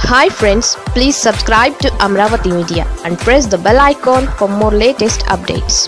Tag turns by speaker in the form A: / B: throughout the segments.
A: hi friends please subscribe to Amaravati media and press the bell icon for more latest updates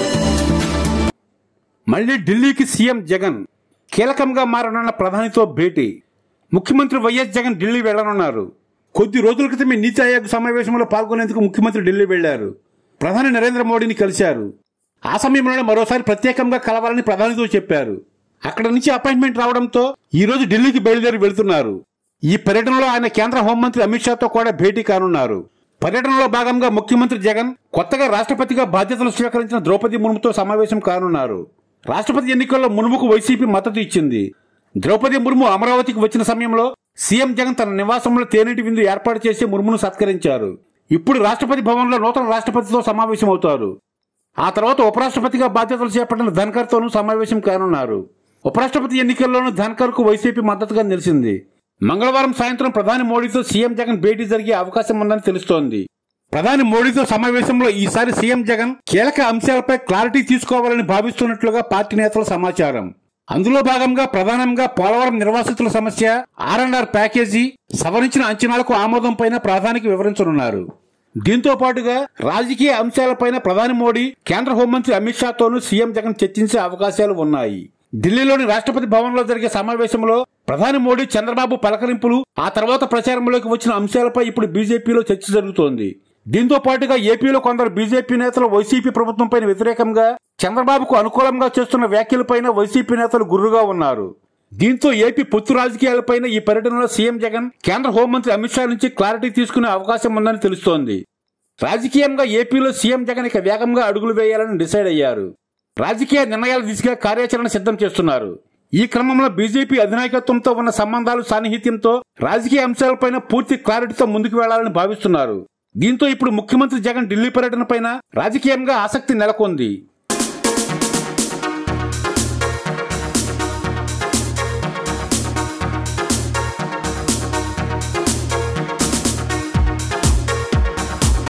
B: మళ్లీ ఢిల్లీకి CM Jagan కీలకంగా మారనున్న ప్రధానితో భేటీ ముఖ్యమంత్రి YS Jagan Delhi వెళ్లనున్నారు కొద్ది రోజుల క్రితమే నీతి ఆయోగ్ సమావేశంలో పాల్గొనేందుకు ముఖ్యమంత్రి ఢిల్లీ వెళ్లారు ప్రధాని నరేంద్ర మోడీని కలిశారు ఆ సమయంలోనే మరోసారి ప్రత్యేకంగా కలవాలని ప్రధానితో చెప్పారు అక్కడ నుంచి అపాయింట్మెంట్ రావడంతో ఈ రోజు ఢిల్లీకి బయలుదేరి వెళ్తున్నారు ఈ పర్యటనలో ఆయన కేంద్ర హోంమంత్రి అమిత్ షాతో కూడా భేటీ కానున్నారు పర్యటనలో భాగంగా ముఖ్యమంత్రి జగన్ కొత్తగా రాష్ట్రపతిగా బాధ్యతలు స్వీకరించిన ద్రౌపది ముర్ముతో సమావేశం కానున్నారు రాష్ట్రపతి ఎన్నికల్లో ముర్ముకు వైసీపీ మద్దతు ఇచ్చింది ద్రౌపది ముర్ము అమరావతికి వచ్చిన సమయంలో సీఎం జగన్ తన నివాసంలో తేనెటి విందు ఏర్పాటు చేసి ముర్మును సత్కరించారు ఇప్పుడు రాష్ట్రపతి భవన్లో నూతన రాష్ట్రపతితో సమావేశమవుతారు ఆ తర్వాత ఉపరాష్ట్రపతిగా బాధ్యతలు చేపట్టిన ధన్కర్తోనూ సమావేశం కానున్నారు ఉపరాష్ట్రపతి ఎన్నికల్లోనూ ధన్కర్ కు వైసీపీ మద్దతుగా నిలిచింది మంగళవారం సాయంత్రం ప్రధాని మోడీతో సీఎం జగన్ భేటీ జరిగే అవకాశం ఉందని తెలుస్తోంది ప్రధాని మోడీతో సమావేశంలో ఈసారి సీఎం జగన్ కీలక అంశాలపై క్లారిటీ తీసుకోవాలని భావిస్తున్నట్లుగా పార్టీ నేతల సమాచారం అందులో భాగంగా ప్రధానంగా పోలవరం నిర్వాసితుల సమస్య ఆర్ అండ్ ఆర్ ప్యాకేజీ సవరించిన అంచనాలకు ఆమోదం పైన ప్రధానికి వివరించనున్నారు దీంతో పాటుగా రాజకీయ అంశాలపైన ప్రధాని మోడీ కేంద్ర హోంమంత్రి అమిత్ షాతోనూ సీఎం జగన్ చర్చించే అవకాశాలు ఉన్నాయి ఢిల్లీలోని రాష్ట్రపతి భవన్లో జరిగే సమావేశంలో ప్రధాని మోడీ చంద్రబాబు పలకరింపులు ఆ తర్వాత ప్రచారంలోకి వచ్చిన అంశాలపై ఇప్పుడు బీజేపీలో చర్చ జరుగుతోంది దీంతో పాటుగా ఏపీలో కొందరు బీజేపీ నేతలు వైసీపీ ప్రభుత్వంపై వ్యతిరేకంగా చంద్రబాబుకు అనుకూలంగా చేస్తున్న వ్యాఖ్యలపైన వైసీపీ నేతలు గుర్రుగా ఉన్నారు దీంతో ఏపీ పొత్తు రాజకీయాలపైన ఈ పర్యటనలో సీఎం జగన్ కేంద్ర హోంమంత్రి అమిత్ షా నుంచి క్లారిటీ తీసుకునే అవకాశం ఉందని తెలుస్తోంది రాజకీయంగా ఏపీలో సీఎం జగన్ ఇక వేగంగా అడుగులు వేయాలని డిసైడ్ అయ్యారు రాజకీయ నిర్ణయాల దిశగా కార్యాచరణ సిద్ధం చేస్తున్నారు ఈ క్రమంలో బీజేపీ అధినాయకత్వంతో ఉన్న సంబంధాలు సాన్నిహిత్యంతో రాజకీయ అంశాలపైన పూర్తి క్లారిటీతో ముందుకు వెళ్లాలని భావిస్తున్నారు దీంతో ఇప్పుడు ముఖ్యమంత్రి జగన్ ఢిల్లీ పర్యటన పైన రాజకీయంగా ఆసక్తి నెలకొంది